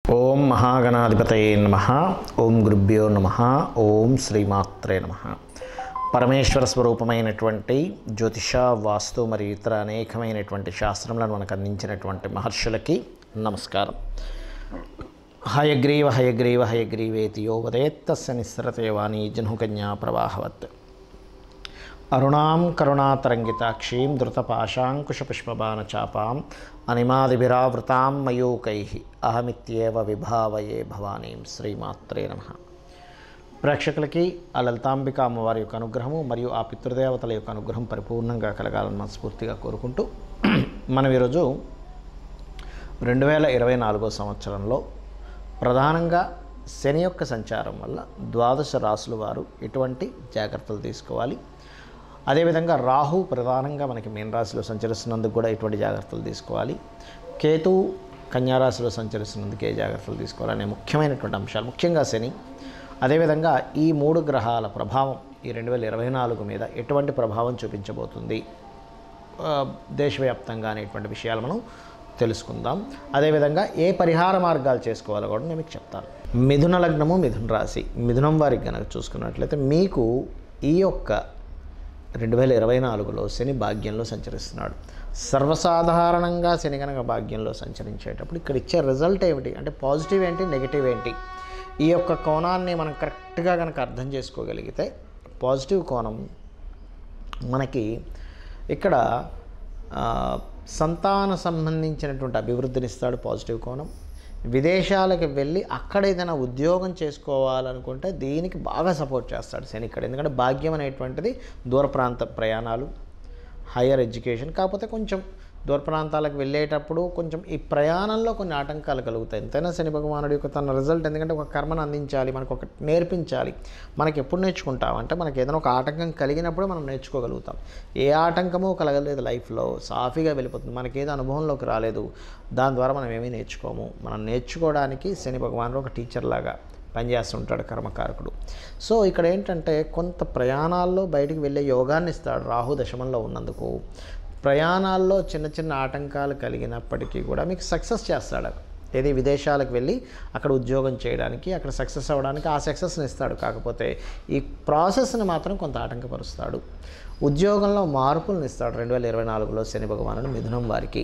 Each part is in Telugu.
ఓం మహాగణాధిపతయే నమ ఓం గురుభ్యో నమ ఓం శ్రీమాత్రే నమ పరమేశ్వర స్వరూపమైనటువంటి జ్యోతిష వాస్తు మరియు ఇతర అనేకమైనటువంటి శాస్త్రములను మనకు అందించినటువంటి మహర్షులకి నమస్కారం హయగ్రీవ హయగ్రీవ హయగ్రీవేతి యో వదేత్తస్య నిస్సరతే వాణి జహ్నుకన్యా ప్రవాహవత్ అరుణాం కరుణాతరంగితాక్షీం ధృతపాశాంకుశపుష్పబాణచాపాం అనిమాదిభిరావృతాం మయూకై అహమిత్యేవ విభావయే భవానీం శ్రీమాత్రే నమ ప్రేక్షకులకి ఆ లలితాంబిక అమ్మవారి యొక్క అనుగ్రహము మరియు ఆ పితృదేవతల యొక్క అనుగ్రహం పరిపూర్ణంగా కలగాలని మనస్ఫూర్తిగా కోరుకుంటూ మనం ఈరోజు రెండు వేల ఇరవై నాలుగో సంవత్సరంలో ప్రధానంగా శని యొక్క సంచారం వల్ల ద్వాదశ రాసుల వారు ఎటువంటి జాగ్రత్తలు తీసుకోవాలి అదేవిధంగా రాహు ప్రధానంగా మనకి మీన రాశిలో సంచరిస్తున్నందుకు కూడా ఎటువంటి జాగ్రత్తలు తీసుకోవాలి కేతు కన్యారాశిలో సంచరిస్తున్నందుకు ఏ జాగ్రత్తలు తీసుకోవాలి అనే ముఖ్యమైనటువంటి అంశాలు ముఖ్యంగా శని అదేవిధంగా ఈ మూడు గ్రహాల ప్రభావం ఈ రెండు వేల ఇరవై నాలుగు మీద ఎటువంటి ప్రభావం చూపించబోతుంది ఆ, దేశవ్యాప్తంగా అనేటువంటి విషయాలు మనం తెలుసుకుందాం అదేవిధంగా ఏ పరిహార మార్గాలు చేసుకోవాలో కూడా నేను మీకు చెప్తాను మిథున లగ్నము మిథున రాశి మిథునం వారికి కనుక చూసుకున్నట్లయితే మీకు ఈ యొక్క రెండు వేల ఇరవై నాలుగులో శని భాగ్యంలో సంచరిస్తున్నాడు సర్వసాధారణంగా శని కనుక భాగ్యంలో సంచరించేటప్పుడు ఇక్కడ ఇచ్చే రిజల్ట్ ఏమిటి అంటే పాజిటివ్ ఏంటి నెగిటివ్ ఏంటి ఈ యొక్క కోణాన్ని మనం కరెక్ట్గా కనుక అర్థం చేసుకోగలిగితే పాజిటివ్ కోణం మనకి ఇక్కడ ఆ, సంతాన సంబంధించినటువంటి అభివృద్ధిని ఇస్తాడు పాజిటివ్ కోణం విదేశాలకు వెళ్ళి అక్కడ ఏదైనా ఉద్యోగం చేసుకోవాలనుకుంటే దీనికి బాగా సపోర్ట్ చేస్తాడు శని ఇక్కడ ఎందుకంటే భాగ్యం అనేటువంటిది దూర ప్రాంత ప్రయాణాలు హయ్యర్ ఎడ్యుకేషన్ కాకపోతే కొంచెం దూర ప్రాంతాలకు వెళ్ళేటప్పుడు కొంచెం ఈ ప్రయాణంలో కొన్ని ఆటంకాలు కలుగుతాయి ఎంతైనా శని భగవానుడి యొక్క తన రిజల్ట్ ఎందుకంటే ఒక కర్మను అందించాలి మనకు ఒక నేర్పించాలి మనకి ఎప్పుడు నేర్చుకుంటాం అంటే మనకి ఏదైనా ఒక ఆటంకం కలిగినప్పుడు మనం నేర్చుకోగలుగుతాం ఏ ఆటంకము కలగలేదు లైఫ్లో సాఫీగా వెళ్ళిపోతుంది మనకి ఏదో అనుభవంలోకి రాలేదు దాని ద్వారా మనం ఏమీ నేర్చుకోము మనం నేర్చుకోవడానికి శని భగవానుడు ఒక టీచర్ లాగా పనిచేస్తుంటాడు కర్మకారకుడు సో ఇక్కడ ఏంటంటే కొంత ప్రయాణాల్లో బయటికి వెళ్ళే యోగాన్ని ఇస్తాడు రాహు దశమంలో ఉన్నందుకు ప్రయాణాల్లో చిన్న చిన్న ఆటంకాలు కలిగినప్పటికీ కూడా మీకు సక్సెస్ చేస్తాడు ఏది విదేశాలకు వెళ్ళి అక్కడ ఉద్యోగం చేయడానికి అక్కడ సక్సెస్ అవ్వడానికి ఆ సక్సెస్ని ఇస్తాడు కాకపోతే ఈ ప్రాసెస్ని మాత్రం కొంత ఆటంకపరుస్తాడు ఉద్యోగంలో మార్పులను ఇస్తాడు రెండు వేల ఇరవై నాలుగులో శని భగవానుడు మిథునం వారికి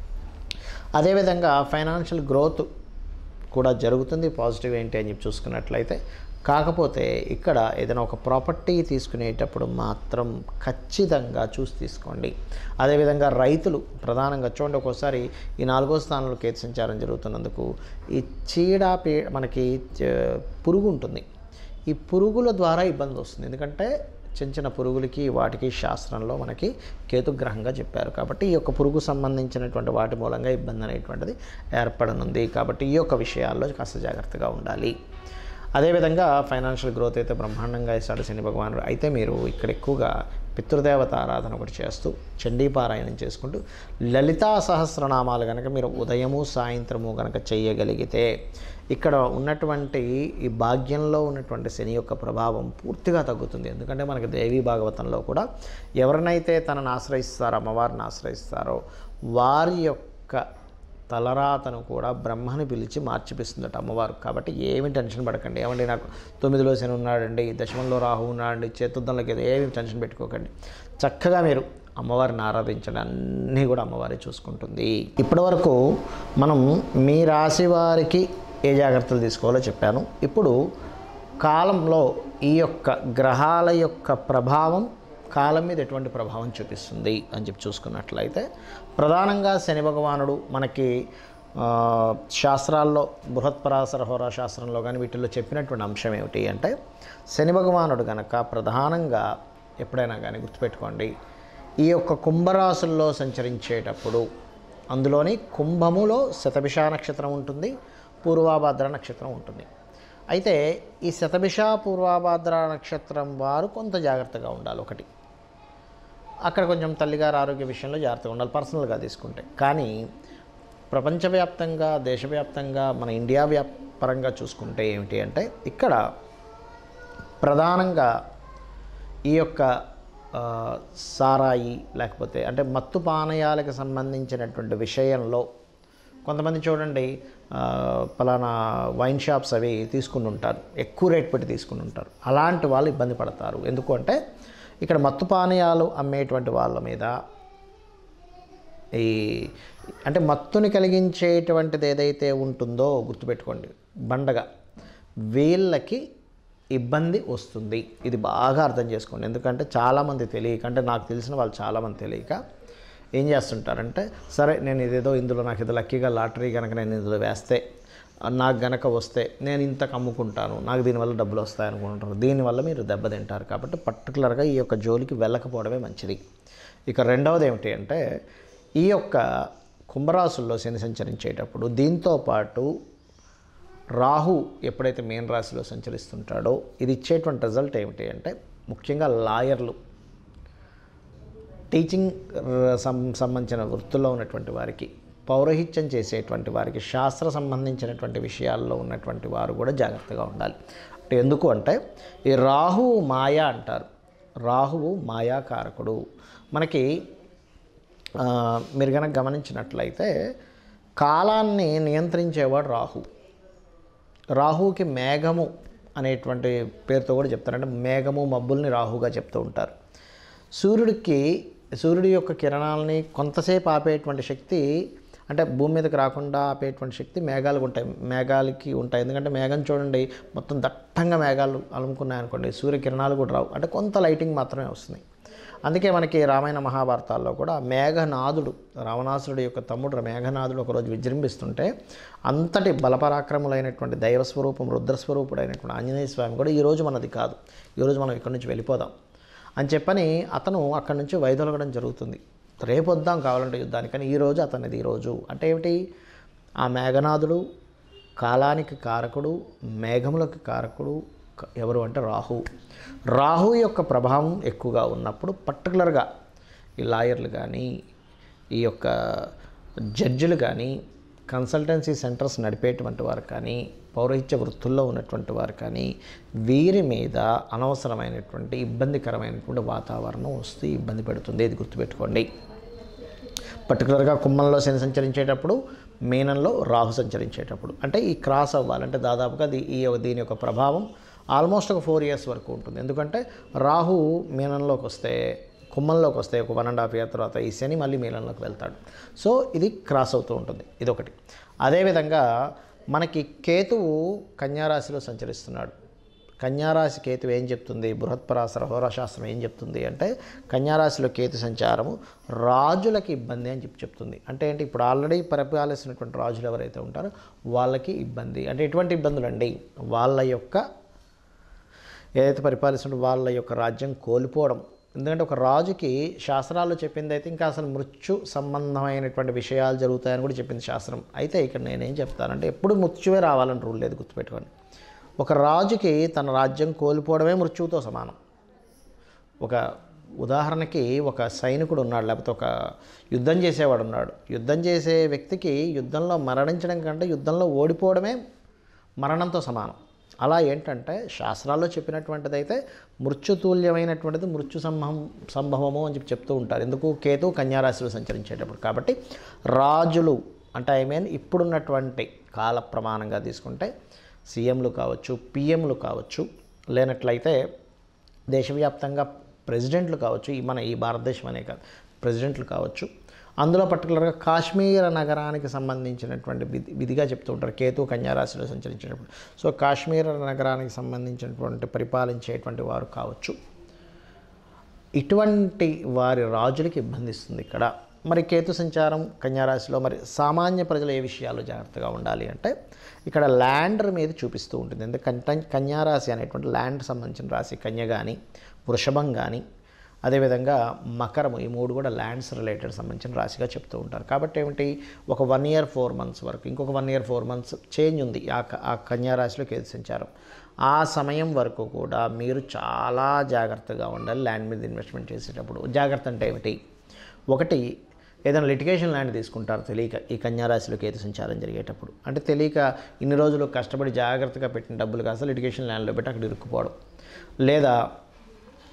అదేవిధంగా ఫైనాన్షియల్ గ్రోత్ కూడా జరుగుతుంది పాజిటివ్ ఏంటి అని చెప్పి చూసుకున్నట్లయితే కాకపోతే ఇక్కడ ఏదైనా ఒక ప్రాపర్టీ తీసుకునేటప్పుడు మాత్రం ఖచ్చితంగా చూసి తీసుకోండి అదేవిధంగా రైతులు ప్రధానంగా చూడండి ఒక్కోసారి ఈ నాలుగో స్థానంలో కేతు సంచారం జరుగుతున్నందుకు ఈ చీడ పీ మనకి చ- పురుగు ఉంటుంది ఈ పురుగుల ద్వారా ఇబ్బంది వస్తుంది ఎందుకంటే చిన్న చిన్న పురుగులకి వాటికి శాస్త్రంలో మనకి కేతుగ్రహంగా చెప్పారు కాబట్టి ఈ యొక్క పురుగు సంబంధించినటువంటి వాటి మూలంగా ఇబ్బంది అనేటువంటిది ఏర్పడనుంది కాబట్టి ఈ యొక్క విషయాల్లో కాస్త జాగ్రత్తగా ఉండాలి అదేవిధంగా ఫైనాన్షియల్ గ్రోత్ అయితే బ్రహ్మాండంగా ఇస్తాడు శని భగవానుడు అయితే మీరు ఇక్కడ ఎక్కువగా పితృదేవత ఆరాధన ఒకటి చేస్తూ చండీపారాయణం చేసుకుంటూ లలితా సహస్రనామాలు కనుక మీరు ఉదయము సాయంత్రము కనుక చేయగలిగితే ఇక్కడ ఉన్నటువంటి ఈ భాగ్యంలో ఉన్నటువంటి శని యొక్క ప్రభావం పూర్తిగా తగ్గుతుంది ఎందుకంటే మనకి దేవీ భాగవతంలో కూడా ఎవరినైతే తనను ఆశ్రయిస్తారో అమ్మవారిని ఆశ్రయిస్తారో వారి యొక్క తలరాతను కూడా బ్రహ్మని పిలిచి మార్చిపిస్తుందట అమ్మవారు కాబట్టి ఏమి టెన్షన్ పడకండి ఏమండి నాకు తొమ్మిదిలో శని ఉన్నాడండి దశమంలో రాహు ఉన్నాడండి చతుర్థంలోకి ఏదో ఏమి టెన్షన్ పెట్టుకోకండి చక్కగా మీరు అమ్మవారిని ఆరాధించండి అన్నీ కూడా అమ్మవారి చూసుకుంటుంది ఇప్పటివరకు మనం మీ రాశి వారికి ఏ జాగ్రత్తలు తీసుకోవాలో చెప్పాను ఇప్పుడు కాలంలో ఈ యొక్క గ్రహాల యొక్క ప్రభావం కాలం మీద ఎటువంటి ప్రభావం చూపిస్తుంది అని చెప్పి చూసుకున్నట్లయితే ప్రధానంగా శని భగవానుడు మనకి ఆ, శాస్త్రాల్లో బృహత్పరాశర హోరా శాస్త్రంలో కానీ వీటిల్లో చెప్పినటువంటి అంశం ఏమిటి అంటే శని భగవానుడు కనుక ప్రధానంగా ఎప్పుడైనా కానీ గుర్తుపెట్టుకోండి ఈ యొక్క కుంభరాశుల్లో సంచరించేటప్పుడు అందులోని కుంభములో శతభిష నక్షత్రం ఉంటుంది పూర్వాభాద్ర నక్షత్రం ఉంటుంది అయితే ఈ శతభిష పూర్వాభాద్ర నక్షత్రం వారు కొంత జాగ్రత్తగా ఉండాలి ఒకటి అక్కడ కొంచెం తల్లిగారి ఆరోగ్య విషయంలో జాగ్రత్తగా ఉండాలి పర్సనల్గా తీసుకుంటే కానీ ప్రపంచవ్యాప్తంగా దేశవ్యాప్తంగా మన ఇండియా వ్యాప్ పరంగా చూసుకుంటే ఏమిటి అంటే ఇక్కడ ప్రధానంగా ఈ యొక్క ఆ, సారాయి లేకపోతే అంటే మత్తు పానయాలకు సంబంధించినటువంటి విషయంలో కొంతమంది చూడండి ఆ, పలానా వైన్ షాప్స్ అవి తీసుకుని ఉంటారు ఎక్కువ రేట్ పెట్టి తీసుకుని ఉంటారు అలాంటి వాళ్ళు ఇబ్బంది పడతారు ఎందుకు అంటే ఇక్కడ మత్తు పానీయాలు అమ్మేటువంటి వాళ్ళ మీద ఈ అంటే మత్తుని కలిగించేటువంటిది ఏదైతే ఉంటుందో గుర్తుపెట్టుకోండి బండగా వీళ్ళకి ఇబ్బంది వస్తుంది ఇది బాగా అర్థం చేసుకోండి ఎందుకంటే చాలామంది తెలియక అంటే నాకు తెలిసిన వాళ్ళు చాలామంది తెలియక ఏం చేస్తుంటారంటే సరే నేను ఇదేదో ఇందులో నాకు ఇది లక్కీగా లాటరీ కనుక నేను ఇందులో వేస్తే నాకు గనక వస్తే నేను ఇంతకు అమ్ముకుంటాను నాకు దీనివల్ల డబ్బులు వస్తాయి అనుకుంటారు దీనివల్ల మీరు దెబ్బతింటారు కాబట్టి పర్టికులర్గా ఈ యొక్క జోలికి వెళ్ళకపోవడమే మంచిది ఇక రెండవది ఏమిటి అంటే ఈ యొక్క కుంభరాశుల్లో శని సంచరించేటప్పుడు దీంతో పాటు రాహు ఎప్పుడైతే మేన్ రాశిలో సంచరిస్తుంటాడో ఇది ఇచ్చేటువంటి రిజల్ట్ ఏమిటి అంటే ముఖ్యంగా లాయర్లు టీచింగ్ ర- సం- సంబంధించిన వృత్తుల్లో ఉన్నటువంటి వారికి పౌరహిత్యం చేసేటువంటి వారికి శాస్త్ర సంబంధించినటువంటి విషయాల్లో ఉన్నటువంటి వారు కూడా జాగ్రత్తగా ఉండాలి అంటే ఎందుకు అంటే ఈ రాహువు మాయా అంటారు రాహువు మాయాకారకుడు మనకి ఆ, మీరు కనుక గమనించినట్లయితే కాలాన్ని నియంత్రించేవాడు రాహు రాహుకి మేఘము అనేటువంటి పేరుతో కూడా చెప్తారు అంటే మేఘము మబ్బుల్ని రాహుగా చెప్తూ ఉంటారు సూర్యుడికి సూర్యుడి యొక్క కిరణాలని కొంతసేపు ఆపేటువంటి శక్తి అంటే భూమి మీదకి రాకుండా ఆపేటువంటి శక్తి మేఘాలకు ఉంటాయి మేఘాలకి ఉంటాయి ఎందుకంటే మేఘం చూడండి మొత్తం దట్టంగా మేఘాలు అలుముకున్నాయి అనుకోండి సూర్యకిరణాలు కూడా రావు అంటే కొంత లైటింగ్ మాత్రమే వస్తుంది అందుకే మనకి రామాయణ మహాభారతాల్లో కూడా మేఘనాథుడు రావణాసురుడు యొక్క తమ్ముడు మేఘనాథుడు ఒకరోజు విజృంభిస్తుంటే అంతటి బలపరాక్రములైనటువంటి దైవస్వరూపం రుద్రస్వరూపుడైనటువంటి ఆంజనేయ స్వామి కూడా ఈరోజు మనది కాదు ఈరోజు మనం ఇక్కడి నుంచి వెళ్ళిపోదాం అని చెప్పని అతను అక్కడి నుంచి వైదొలగడం జరుగుతుంది రేపు వద్దాం కావాలంటే యుద్ధానికి కానీ ఈరోజు అతనిది ఈరోజు అంటే ఏమిటి ఆ మేఘనాథుడు కాలానికి కారకుడు మేఘములకు కారకుడు క- ఎవరు అంటే రాహు రాహు యొక్క ప్రభావం ఎక్కువగా ఉన్నప్పుడు పర్టికులర్గా ఈ లాయర్లు కానీ ఈ యొక్క జడ్జిలు కానీ కన్సల్టెన్సీ సెంటర్స్ నడిపేటువంటి వారు కానీ పౌరహిత్య వృత్తుల్లో ఉన్నటువంటి వారు కానీ వీరి మీద అనవసరమైనటువంటి ఇబ్బందికరమైనటువంటి వాతావరణం వస్తే ఇబ్బంది పెడుతుంది ఇది గుర్తుపెట్టుకోండి పర్టికులర్గా కుంభంలో శని సంచరించేటప్పుడు మీనంలో రాహు సంచరించేటప్పుడు అంటే ఈ క్రాస్ అవ్వాలంటే దాదాపుగా దీ ఈ దీని యొక్క ప్రభావం ఆల్మోస్ట్ ఒక ఫోర్ ఇయర్స్ వరకు ఉంటుంది ఎందుకంటే రాహు మీనంలోకి వస్తే కుంభంలోకి వస్తే ఒక వన్ అండ్ హాఫ్ ఇయర్ తర్వాత ఈ శని మళ్ళీ మీనంలోకి వెళ్తాడు సో ఇది క్రాస్ అవుతూ ఉంటుంది ఇదొకటి అదేవిధంగా మనకి కేతువు కన్యారాశిలో సంచరిస్తున్నాడు కన్యారాశి కేతు ఏం చెప్తుంది బృహత్పరాశర హోరాశాస్త్రం ఏం చెప్తుంది అంటే కన్యారాశిలో కేతు సంచారము రాజులకి ఇబ్బంది అని చెప్పి చెప్తుంది అంటే ఏంటి ఇప్పుడు ఆల్రెడీ పరిపాలిస్తున్నటువంటి రాజులు ఎవరైతే ఉంటారో వాళ్ళకి ఇబ్బంది అంటే ఎటువంటి ఇబ్బందులు అండి వాళ్ళ యొక్క ఏదైతే పరిపాలిస్తున్న వాళ్ళ యొక్క రాజ్యం కోల్పోవడం ఎందుకంటే ఒక రాజుకి శాస్త్రాల్లో చెప్పింది అయితే ఇంకా అసలు మృత్యు సంబంధమైనటువంటి విషయాలు జరుగుతాయని కూడా చెప్పింది శాస్త్రం అయితే ఇక్కడ నేనేం చెప్తానంటే ఎప్పుడు మృత్యువే రావాలని రూల్ లేదు గుర్తుపెట్టుకోండి ఒక రాజుకి తన రాజ్యం కోల్పోవడమే మృత్యువుతో సమానం ఒక ఉదాహరణకి ఒక సైనికుడు ఉన్నాడు లేకపోతే ఒక యుద్ధం చేసేవాడు ఉన్నాడు యుద్ధం చేసే వ్యక్తికి యుద్ధంలో మరణించడం కంటే యుద్ధంలో ఓడిపోవడమే మరణంతో సమానం అలా ఏంటంటే శాస్త్రాల్లో చెప్పినటువంటిది అయితే మృత్యుతుల్యమైనటువంటిది మృత్యు సంభవం సంభవము అని చెప్పి చెప్తూ ఉంటారు ఎందుకు కేతు కన్యారాశిలో సంచరించేటప్పుడు కాబట్టి రాజులు అంటే ఐ మీన్ ఇప్పుడున్నటువంటి కాల ప్రమాణంగా తీసుకుంటే సీఎంలు కావచ్చు పిఎంలు కావచ్చు లేనట్లయితే దేశవ్యాప్తంగా ప్రెసిడెంట్లు కావచ్చు ఈ మన ఈ భారతదేశం అనే కాదు ప్రెసిడెంట్లు కావచ్చు అందులో పర్టికులర్గా కాశ్మీర నగరానికి సంబంధించినటువంటి విధి విధిగా చెప్తూ ఉంటారు కేతు కన్యారాశిలో సంచరించినప్పుడు సో కాశ్మీర నగరానికి సంబంధించినటువంటి పరిపాలించేటువంటి వారు కావచ్చు ఇటువంటి వారి రాజులకి ఇబ్బంది ఇస్తుంది ఇక్కడ మరి కేతు సంచారం కన్యారాశిలో మరి సామాన్య ప్రజలు ఏ విషయాల్లో జాగ్రత్తగా ఉండాలి అంటే ఇక్కడ ల్యాండర్ మీద చూపిస్తూ ఉంటుంది ఎందుకంటే కన్యారాశి అనేటువంటి ల్యాండ్ సంబంధించిన రాశి కన్య కానీ వృషభం కానీ అదేవిధంగా మకరము ఈ మూడు కూడా ల్యాండ్స్ రిలేటెడ్ సంబంధించిన రాశిగా చెప్తూ ఉంటారు కాబట్టి ఏమిటి ఒక వన్ ఇయర్ ఫోర్ మంత్స్ వరకు ఇంకొక one year four months change ఉంది ఆ క- ఆ కన్యారాశిలో కేతు సంచారం ఆ సమయం వరకు కూడా మీరు చాలా జాగ్రత్తగా ఉండాలి ల్యాండ్ మీద ఇన్వెస్ట్మెంట్ చేసేటప్పుడు జాగ్రత్త అంటే ఏమిటి ఒకటి ఏదైనా లిటిగేషన్ ల్యాండ్ తీసుకుంటారు తెలియక ఈ కన్యారాశిలో కేతు సంచారం జరిగేటప్పుడు అంటే తెలియక ఇన్ని రోజులు కష్టపడి జాగ్రత్తగా పెట్టిన డబ్బులు కాస్త లిటిగేషన్ ల్యాండ్లో పెట్టి అక్కడ ఇరుక్కుపోవడం లేదా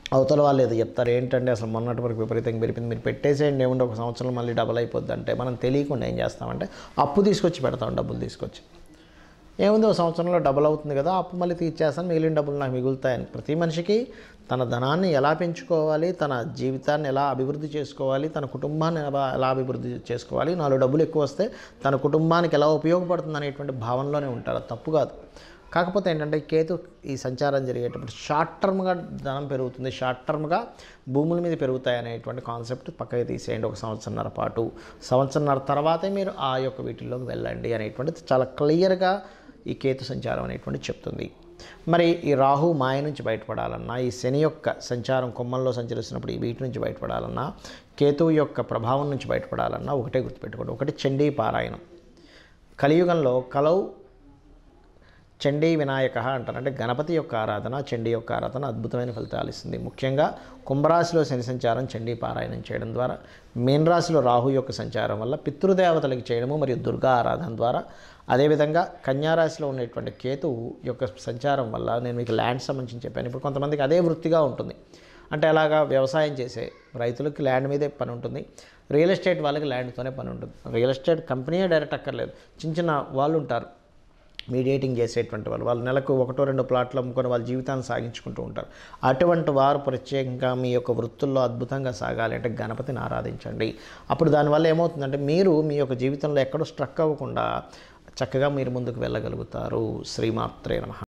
అవతల వాళ్ళు ఏదో చెప్తారు ఏంటంటే అసలు మొన్నటి వరకు విపరీతంగా పెరిగింది మీరు పెట్టేసేయండి ఏముంది ఒక సంవత్సరం మళ్ళీ డబల్ అయిపోద్ది అంటే మనం తెలియకుండా ఏం చేస్తామంటే అప్పు తీసుకొచ్చి పెడతాం డబ్బులు తీసుకొచ్చి ఏముంది ఒక సంవత్సరంలో డబుల్ అవుతుంది కదా అప్పు మళ్ళీ తీర్చేస్తాను మిగిలిన డబ్బులు నాకు మిగులుతాయని ప్రతి మనిషికి తన ధనాన్ని ఎలా పెంచుకోవాలి తన జీవితాన్ని ఎలా అభివృద్ధి చేసుకోవాలి తన కుటుంబాన్ని ఎలా ఎలా అభివృద్ధి చేసుకోవాలి నాలుగు డబ్బులు ఎక్కువ వస్తే తన కుటుంబానికి ఎలా ఉపయోగపడుతుంది అనేటువంటి భావనలోనే ఉంటారు అది తప్పు కాదు కాకపోతే ఏంటంటే కేతు ఈ సంచారం జరిగేటప్పుడు షార్ట్ టర్మ్గా ధనం పెరుగుతుంది షార్ట్ టర్మ్గా భూముల మీద పెరుగుతాయి అనేటువంటి కాన్సెప్ట్ పక్కకి తీసేయండి ఒక సంవత్సరంన్నర పాటు సంవత్సరంన్నర తర్వాతే మీరు ఆ యొక్క వీటిల్లోకి వెళ్ళండి అనేటువంటిది చాలా క్లియర్గా ఈ కేతు సంచారం అనేటువంటి చెప్తుంది మరి ఈ రాహు మాయ నుంచి బయటపడాలన్నా ఈ శని యొక్క సంచారం కొమ్మల్లో సంచరిస్తున్నప్పుడు ఈ వీటి నుంచి బయటపడాలన్నా కేతువు యొక్క ప్రభావం నుంచి బయటపడాలన్నా ఒకటే గుర్తుపెట్టుకోండి ఒకటి చండీ పారాయణం కలియుగంలో కలౌ చండీ వినాయక అంటారు అంటే గణపతి యొక్క ఆరాధన చండీ యొక్క ఆరాధన అద్భుతమైన ఫలితాలు ఇస్తుంది ముఖ్యంగా కుంభరాశిలో శని సంచారం చండీ పారాయణం చేయడం ద్వారా మీన రాశిలో రాహు యొక్క సంచారం వల్ల పితృదేవతలకి చేయడము మరియు దుర్గా ఆరాధన ద్వారా అదేవిధంగా కన్యారాశిలో ఉన్నటువంటి కేతువు యొక్క సంచారం వల్ల నేను మీకు ల్యాండ్ సంబంధించి చెప్పాను ఇప్పుడు కొంతమందికి అదే వృత్తిగా ఉంటుంది అంటే అలాగా వ్యవసాయం చేసే రైతులకి ల్యాండ్ మీదే పని ఉంటుంది రియల్ ఎస్టేట్ వాళ్ళకి ల్యాండ్తోనే పని ఉంటుంది రియల్ ఎస్టేట్ కంపెనీయే డైరెక్ట్ అక్కర్లేదు చిన్న చిన్న వాళ్ళు ఉంటారు మీడియేటింగ్ చేసేటువంటి వాళ్ళు వాళ్ళు నెలకు ఒకటో రెండో ప్లాట్లు అమ్ముకొని వాళ్ళ జీవితాన్ని సాగించుకుంటూ ఉంటారు అటువంటి వారు ప్రత్యేకంగా మీ యొక్క వృత్తుల్లో అద్భుతంగా సాగాలి అంటే గణపతిని ఆరాధించండి అప్పుడు దానివల్ల ఏమవుతుందంటే మీరు మీ యొక్క జీవితంలో ఎక్కడో స్ట్రక్ అవ్వకుండా చక్కగా మీరు ముందుకు వెళ్ళగలుగుతారు శ్రీమాత్రే నమ